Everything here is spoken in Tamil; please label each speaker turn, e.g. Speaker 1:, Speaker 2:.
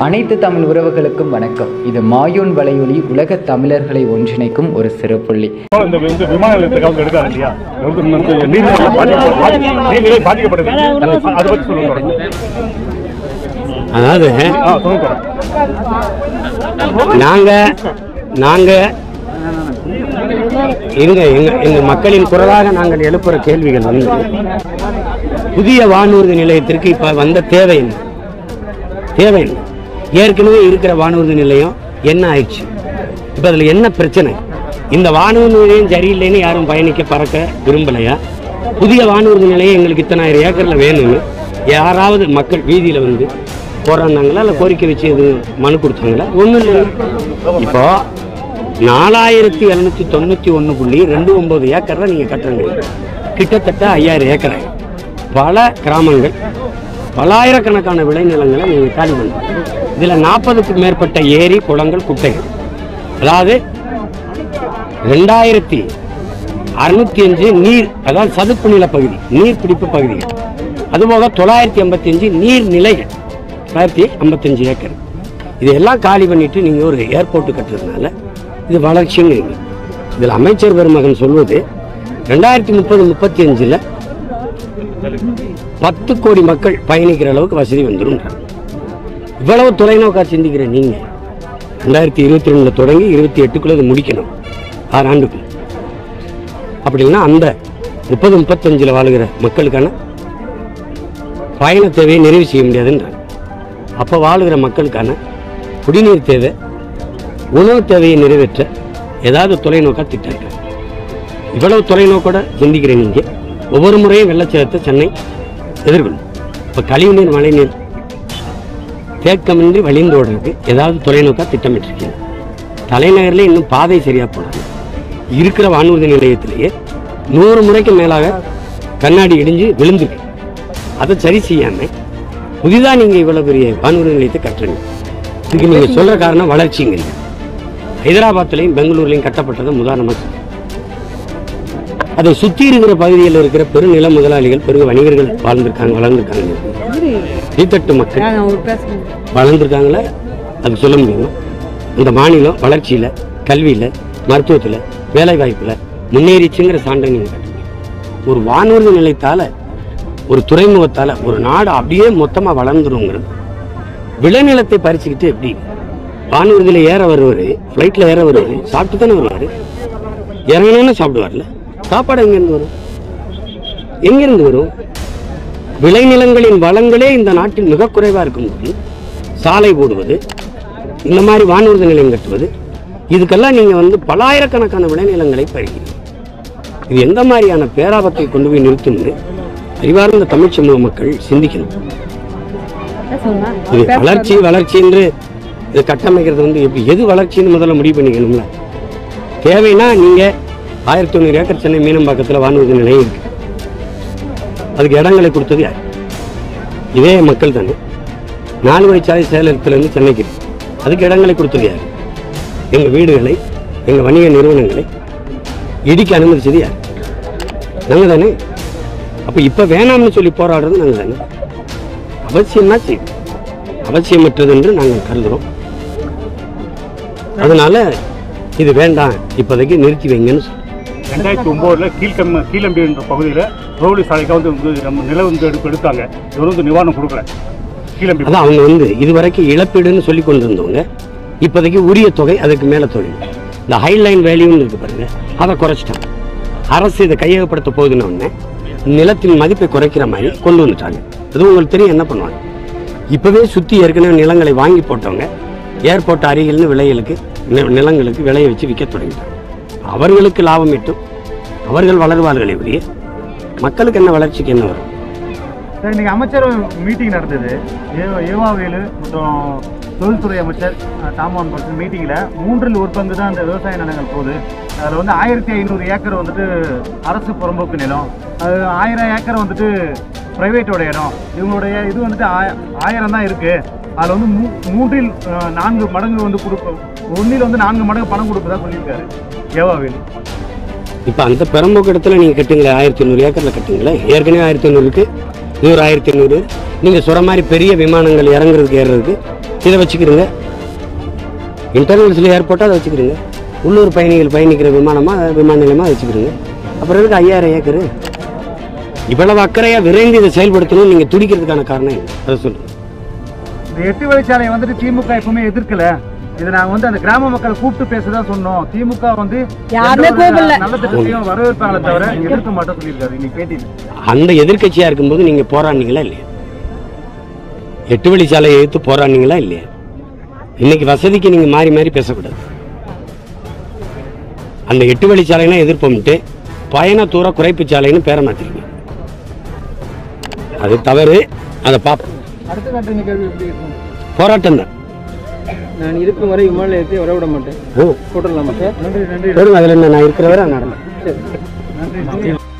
Speaker 1: அனைத்து தமிழ் உறவுகளுக்கும் வணக்கம் இது மாயோன் வலையொலி உலக தமிழர்களை ஒன்றிணைக்கும் ஒரு சிறப்புள்ளி
Speaker 2: இந்த இந்த விமான நிலையத்துக்கு அவங்க எடுக்காங்க இல்லையா வந்து இந்த நீர்நிலை பாதிக்க- பாதி- நீர்நிலை பாதிக்கப்படுது அதை பற்றி சொல்லுங்க தொடர்ந்து.
Speaker 3: அதாவது
Speaker 2: ஆ சொல்லுங்க தொடர்ந்து.
Speaker 3: நாங்க நாங்க எங்க எங்க எங்க மக்களின் குரலாக நாங்கள் எழுப்புற கேள்விகள் வந்து புதிய வானூர்தி நிலையத்திற்கு இப்ப வந்த தேவை என்ன தேவை என்ன ஏற்கனவே இருக்கிற வானூர்தி நிலையம் என்ன ஆயிடுச்சு இப்ப அதுல என்ன பிரச்சனை இந்த வானூர்தி நிலையம் சரியில்லைன்னு யாரும் பயணிக்க பறக்க விரும்பலையா புதிய வானூர்தி நிலையம் எங்களுக்கு இத்தனாயிரம் ஏக்கர்ல வேணும்னு யாராவது மக்கள் வீதியில வந்து போராடினாங்களா இல்லை கோரிக்கை வச்சு எது மனு கொடுத்தாங்களா ஒன்றும் இல்லை இப்போ நாலாயிரத்தி எழுநூத்தி தொண்ணூத்தி ஒன்று புள்ளி ரெண்டு ஒன்பது ஏக்கர்ல நீங்க கட்டுறீங்க கிட்டத்தட்ட ஐயாயிரம் ஏக்கர் பல கிராமங்கள் பலாயிரக்கணக்கான விளைநிலங்களை நீங்க காலி பண்ணுங்க இதுல நாற்பதுக்கு மேற்பட்ட ஏரி குளங்கள் குட்டைகள் அதாவது ரெண்டாயிரத்தி அறுநூத்தி அஞ்சு நீர் அதாவது சதுப்பு நில பகுதி நீர் பிடிப்பு பகுதிகள் அதுபோக தொள்ளாயிரத்தி எண்பத்தி அஞ்சு நீர் நிலைகள் தொள்ளாயிரத்தி ஐம்பத்தஞ்சு ஏக்கர் இதெல்லாம் காலி பண்ணிட்டு நீங்க ஒரு ஏர்போர்ட் கட்டுறதுனால இது வளர்ச்சிங்கிறீங்க இதில் அமைச்சர் பெருமகன் சொல்வது ரெண்டாயிரத்தி முப்பது முப்பத்தி அஞ்சுல பத்து கோடி மக்கள் பயணிக்கிற அளவுக்கு வசதி வந்துடும் இவ்வளவு தொலைநோக்கா சிந்திக்கிற நீங்க ரெண்டாயிரத்தி இருபத்தி ரெண்டுல தொடங்கி இருபத்தி எட்டுக்குள்ள இது முடிக்கணும் ஆறு ஆண்டுக்குள்ள அப்படி இல்லைன்னா அந்த முப்பது முப்பத்தஞ்சுல வாழுகிற மக்களுக்கான பயண தேவையை நிறைவு செய்ய முடியாதுன்றாங்க அப்போ வாழுகிற மக்களுக்கான குடிநீர் தேவை உணவு தேவையை நிறைவேற்ற ஏதாவது தொலைநோக்கா திட்டம் இருக்கு இவ்வளவு தொலைநோக்கோட சிந்திக்கிற நீங்க ஒவ்வொரு முறையும் வெள்ளச்சேதத்தை சென்னை எதிர்கொள்ளும் இப்போ கழிவுநீர் மழைநீர் தேக்கமின்றி வழிந்து ஓடுறதுக்கு ஏதாவது தொலைநோக்கா திட்டமிட்டிருக்கீங்க தலைநகரில் இன்னும் பாதை சரியா போடாது இருக்கிற வானூர்தி நிலையத்திலேயே நூறு முறைக்கு மேலாக கண்ணாடி இடிஞ்சு விழுந்திருக்கு அதை சரி செய்யாம புதிதாக நீங்க இவ்வளவு பெரிய வானூர்தி நிலையத்தை கட்டுறீங்க இதுக்கு நீங்க சொல்ற காரணம் வளர்ச்சிங்கிறீங்க ஹைதராபாத்லையும் பெங்களூர்லையும் கட்டப்பட்டதை உதாரணமா சொல்றேன். அதை சுத்தி இருக்கிற பகுதியில் இருக்கிற பெருநில முதலாளிகள் பெரு வணிகர்கள் வாழ்ந்திருக்காங்க வளர்ந்திருக்காங்க தீத்தட்டு மக்கள் வளர்ந்துருக்காங்களா அது சொல்ல முடியுமா இந்த மாநிலம் வளர்ச்சியில் கல்வியில் மருத்துவத்தில் வேலைவாய்ப்பில் முன்னேறிச்சுங்கிற சான்றை நீங்கள் காட்டுங்க ஒரு வானூர்தி நிலையத்தால் ஒரு துறைமுகத்தால் ஒரு நாடு அப்படியே மொத்தமாக வளர்ந்துருங்கிறது விளைநிலத்தை பறிச்சுக்கிட்டு எப்படி வானூர்தியில் ஏற வருவார் ஃப்ளைட்டில் ஏற வருவார் சாப்பிட்டு தானே வருவார் இறங்கணும்னு சாப்பிடுவார்ல சாப்பாடு எங்கேருந்து வரும் எங்கேருந்து வரும் விளைநிலங்களின் வளங்களே இந்த நாட்டில் மிக குறைவாக இருக்கும்போது சாலை போடுவது இந்த மாதிரி வானூர்தி நிலையம் கட்டுவது இதுக்கெல்லாம் நீங்கள் வந்து பலாயிரக்கணக்கான விளைநிலங்களை பறிக்கிறீங்க இது எந்த மாதிரியான பேராபத்தை கொண்டு போய் நிறுத்தும்னு அறிவார்ந்த தமிழ் சமூக மக்கள் சிந்திக்கணும் இது வளர்ச்சி வளர்ச்சி என்று இது கட்டமைக்கிறது வந்து எப்படி எது வளர்ச்சின்னு முதல்ல முடிவு பண்ணிக்கணும்ல தேவைன்னா நீங்க ஆயிரத்தி தொண்ணூறு ஏக்கர் சென்னை மீனம்பாக்கத்தில் வானூர்தி நிலையம் இருக்கு அதுக்கு இடங்களை கொடுத்தது யார் இதே மக்கள் தானே நாலு வழிச்சாலை சேலத்திலிருந்து சென்னைக்கு இருக்கு அதுக்கு இடங்களை கொடுத்தது யார் எங்க வீடுகளை எங்க வணிக நிறுவனங்களை இடிக்க அனுமதிச்சது யார் நாங்க தானே அப்ப இப்ப வேணாம்னு சொல்லி போராடுறது நாங்க தானே அவசியம்னா செய்யும் அவசியமற்றது என்று நாங்கள் கருதுறோம் அதனால இது வேண்டாம் இப்போதைக்கு நிறுத்தி வைங்கன்னு சொல்றோம்
Speaker 2: ரெண்டாயிரத்தி ஒன்பதுல கீழ்கம் கீழம்பி என்ற பகுதியில் ரோடு சாலைக்காக வந்து வந்து நம்ம நில வந்து எடுப்பு எடுத்தாங்க இவர் வந்து நிவாரணம் கொடுக்கல கீழம்பி
Speaker 3: அதான் அவங்க வந்து இதுவரைக்கும் இழப்பீடுன்னு சொல்லி கொண்டு இருந்தவங்க இப்போதைக்கு உரிய தொகை அதுக்கு மேலே தொகை இந்த ஹைலைன் வேல்யூன்னு இருக்கு பாருங்க அதை குறைச்சிட்டாங்க அரசு இதை கையகப்படுத்த போகுதுன்னு உடனே நிலத்தின் மதிப்பை குறைக்கிற மாதிரி கொண்டு வந்துட்டாங்க அது உங்களுக்கு தெரியும் என்ன பண்ணுவாங்க இப்போவே சுற்றி ஏற்கனவே நிலங்களை வாங்கி போட்டவங்க ஏர்போர்ட் அருகில்னு விலைகளுக்கு நி- நிலங்களுக்கு விலையை வச்சு விற்க தொடங்கிட்டாங்க அவர்களுக்கு லாபம் ஈட்டும் அவர்கள் வளர்வார்களே ஒழிய மக்களுக்கு என்ன வளர்ச்சிக்கு என்ன வரும்
Speaker 4: சார் இன்னைக்கு அமைச்சர் மீட்டிங் நடந்தது ஏ- ஏவாவேலு மற்றும் தொழில்துறை அமைச்சர் அஹ், தாமோன் பர்சன் மீட்டிங்கில் மூன்றில் ஒரு பங்கு தான் இந்த விவசாய நிலங்கள் போகுது அதில் வந்து ஆயிரத்தி ஐநூறு ஏக்கர் வந்துட்டு அரசு புறம்போக்கு நிலம் அது ஆயிரம் ஏக்கர் வந்துட்டு ப்ரைவேட்டோட இடம் இவங்களுடைய இது வந்துட்டு ஆய- ஆயிரம் தான் இருக்குது அதில் வந்து மூ மூன்றில் அஹ், நான்கு மடங்கு வந்து கொடுப்போம் ஒன்றில் வந்து நான்கு மடங்கு பணம் கொடுப்பதா சொல்லியிருக்காரு ஏவாவேலு
Speaker 3: இப்போ அந்த பெரம்போக்கு இடத்துல நீங்கள் கட்டுங்களேன் ஆயிரத்தி ஐநூறு ஏக்கரில் கட்டுங்களேன் ஏற்கனவே ஆயிரத்தி ஐநூறுக்கு இது ஒரு ஆயிரத்தி ஐநூறு நீங்கள் சொல்கிற மாதிரி பெரிய விமானங்கள் இறங்குறதுக்கு ஏறுறதுக்கு இதை வச்சுக்கிறீங்க இன்டர்நேஷனல் ஏர்போர்ட்டாக அதை வச்சுக்கிறீங்க உள்ளூர் பயணிகள் பயணிக்கிற விமானமாக விமான நிலையமாக வச்சுக்கிறீங்க அப்புறம் எதுக்கு ஐயாயிரம் ஏக்கரு இவ்வளவு அக்கறையாக விரைந்து இதை செயல்படுத்தணும்னு நீங்கள் துடிக்கிறதுக்கான காரணம் என்ன அதை சொல்லுங்கள்
Speaker 4: இந்த எட்டு வழிச்சாலையை வந்துட்டு திமுக எப்பவுமே எதிர்க்கல இதை நாங்க வந்து அந்த கிராம மக்களை கூப்பிட்டு பேசதான் சொன்னோம் திமுக வந்து
Speaker 5: யாருமே
Speaker 4: எந்த ஒரு
Speaker 5: கூப்பிடல.
Speaker 4: நல்ல திட்டத்தையும் வரவேற்பாங்களே தவிர எதிர்க்க மாட்டோம் சொல்லியிருக்காரு இன்னைக்கு பேட்டியில்
Speaker 3: அந்த எதிர்க்கட்சியாக இருக்கும்போது நீங்கள் போராடினீங்களா இல்லையா எட்டு வழிச்சாலையை எதிர்த்து போராடினீங்களா இல்லையா இன்னைக்கு வசதிக்கு நீங்கள் மாறி மாறி பேசக்கூடாது அந்த எட்டு வழிச்சாலைனா எதிர்ப்போம்ட்டு பயண தூர குறைப்பு சாலைன்னு பேரை மாத்திருக்கீங்க அது தவறு அதை பார்ப்போம்
Speaker 6: அடுத்த கட்ட நிகழ்வு எப்படி இருக்கும்
Speaker 3: போராட்டம் தான்
Speaker 6: நான் இருக்கும் வரை விமான நிலையத்தை வரவிட மாட்டேன்
Speaker 3: ஓ
Speaker 6: போட்டுடலாமா சார்
Speaker 4: நன்றி நன்றி
Speaker 3: சொல்லுங்க அதில் என்ன நான் இருக்கிற வரை நடந்தேன்
Speaker 4: நன்றி